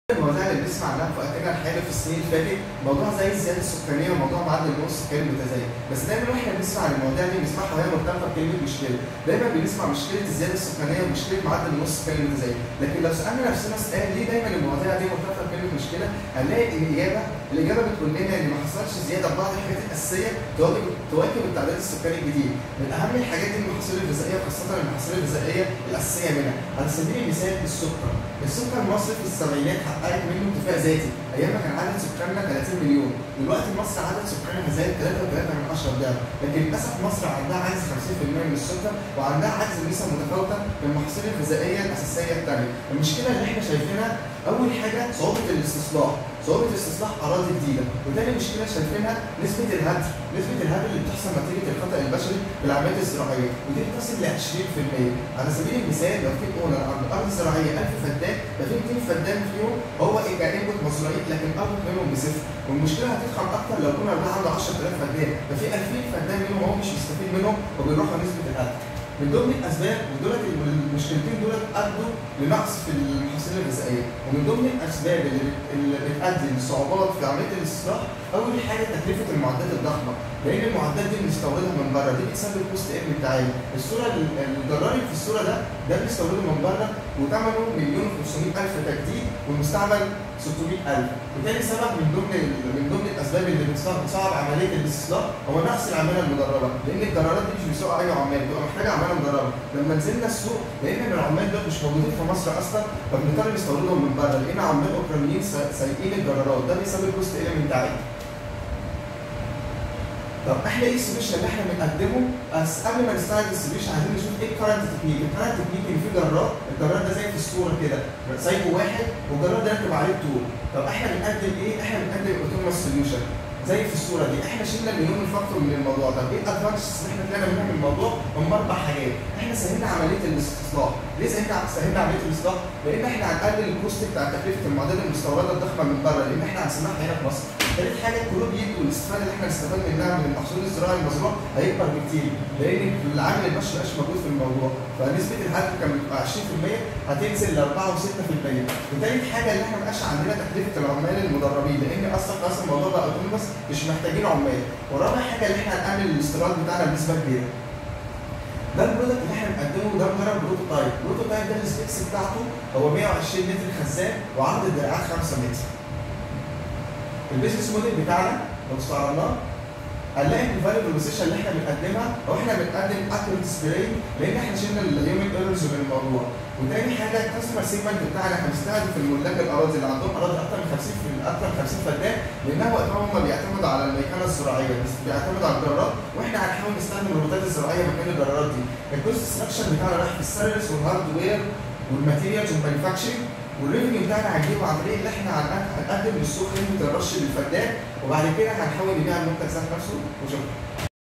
المواضيع اللي بنسمع عنها في وقتنا الحالي في السنين اللي فاتت موضوع زي الزياده السكانيه وموضوع معدل النص السكاني المتزايد بس دايما واحنا بنسمع عن المواضيع دي بنسمعها وهي مرتبطه بكلمه مشكله دايما بنسمع مشكله الزياده السكانيه ومشكله معدل النص السكاني المتزايد لكن لو سالنا نفسنا سؤال ليه دايما المواضيع دي مرتبطه بكلمه مشكله هنلاقي الاجابه الاجابه بتقول لنا ان ما حصلش زياده في بعض الحاجات الاساسيه تواكب تواكب التعداد السكاني الجديد من اهم الحاجات دي المحاصيل الغذائيه خاصه المحاصيل الغذائيه الاساسيه منها على سبيل المثال السكر السكر مصر في السبعينات حققت منه اكتفاء ذاتي ايام ما كان عدد سكاننا 30 مليون دلوقتي مصر عدد سكانها زاد 3.3 من 10 ضعف لكن للاسف مصر عندها عجز 50% من السكر وعندها عجز نسب متفاوته من المحاصيل الغذائيه الاساسيه الثانيه المشكله اللي احنا شايفينها اول حاجه صعوبه الاستصلاح صعوبه استصلاح اراضي جديده وتاني مشكله شايفينها نسبه الهدر نسبه الهدر اللي بتحصل نتيجه الخطا البشري بالعمليات الزراعيه ودي بتصل ل 20% على سبيل المثال لو في اونر عند ارض زراعيه 1000 فدان ففي 200 فدان فيهم هو كانبوت مزرعي لكن اربط منهم بصفر والمشكله هتضخم اكتر لو كنا ده عنده 10000 فدان ففي 2000 فدان منهم هو مش مستفيد منهم وبيروحوا نسبه الهدر من ضمن الاسباب ودولت المشكلتين دولت ادوا لنقص في المحاصيل الغذائيه ومن ضمن الاسباب اللي اللي بتؤدي لصعوبات في عمليه الاستصلاح اول حاجه تكلفه المعدات الضخمه لان المعدات دي بنستوردها من بره دي بتسبب كوست ابن بتاعي الصوره الجراري في الصوره ده ده بنستورده من بره وثمنه مليون و500 الف تجديد والمستعمل 600000 وتاني سبب من ضمن من ضمن الاسباب اللي بتصعب عمليه الاستصلاح هو نقص العماله المدربه لان الجرارات دي مش بيسوقها اي عمال بتبقى محتاجه عماله مدربه لما نزلنا السوق لقينا ان العمال دول مش موجودين في مصر اصلا فبنضطر نستوردهم من بره لقينا عمال اوكرانيين سايقين الجرارات ده بيسبب كوست اليمنت عالي طب احنا ايه السوليوشن اللي احنا بنقدمه؟ بس قبل ما نستعرض السوليوشن عايزين نشوف ايه الكرنت تكنيك، الكرنت تكنيك ان في جرار، الجرار ده زي في الصوره كده، سايبه واحد والجرار ده راكب عليه الطول، طب احنا بنقدم ايه؟ احنا بنقدم اوتوماس سوليوشن زي في الصوره دي، احنا شلنا اليونين فاكتور من الموضوع، طب ايه الادفانتجز اللي احنا طلعنا منها من الموضوع؟ هم اربع حاجات، احنا سهلنا عمليه الاستصلاح، ليه سهلنا سهلنا عمليه الاستصلاح؟ لان احنا هنقلل الكوست بتاع تكلفه المعدات المستورده الضخمه من بره، لان احنا هنصنعها هنا في مصر. ثالث حاجه الكلوب يد والاستفاده اللي احنا نستفاد منها من المحصول الزراعي المزروع هيكبر بكتير لان العامل البشري مبقاش موجود في الموضوع فنسبه الهدر كانت بتبقى 20% هتنزل ل 4 و6% وثالث حاجه اللي احنا مبقاش عندنا تكلفه العمال المدربين لان اصلا خلاص الموضوع بقى اوتونومس مش محتاجين عمال ورابع حاجه اللي احنا هنقلل الاستيراد بتاعنا بنسبه كبيره ده البرودكت اللي احنا بنقدمه ده مجرد بروتوتايب، البروتوتايب ده السبيكس بتاعته هو 120 متر خزان وعرض الدراعات 5 متر. البيزنس موديل بتاعنا لو استعرضناه هنلاقي ان الفاليو بروبوزيشن اللي احنا بنقدمها هو احنا بنقدم اكيوريت سبراي لان احنا شلنا الهيومن ايرورز من الموضوع وتاني حاجه الكاستمر سيجمنت بتاعنا احنا بنستهدف الملاك الاراضي اللي عندهم اراضي اكتر من 50 في اكتر من 50 فدان لانها وقتها هم بيعتمدوا على الميكنه الزراعيه بس بيعتمدوا على الجرارات واحنا هنحاول نستخدم الروبوتات الزراعيه مكان الجرارات دي الكوست ستراكشر بتاعنا رايح في السيرفيس والهاردوير والماتيريالز والمانيفاكتشرنج والريفنيو بتاعنا هنجيبه عن طريق اللي احنا هنقدم للسوق خدمه الرش للفدان وبعد كده هنحاول نبيع المنتج ذات نفسه وشكرا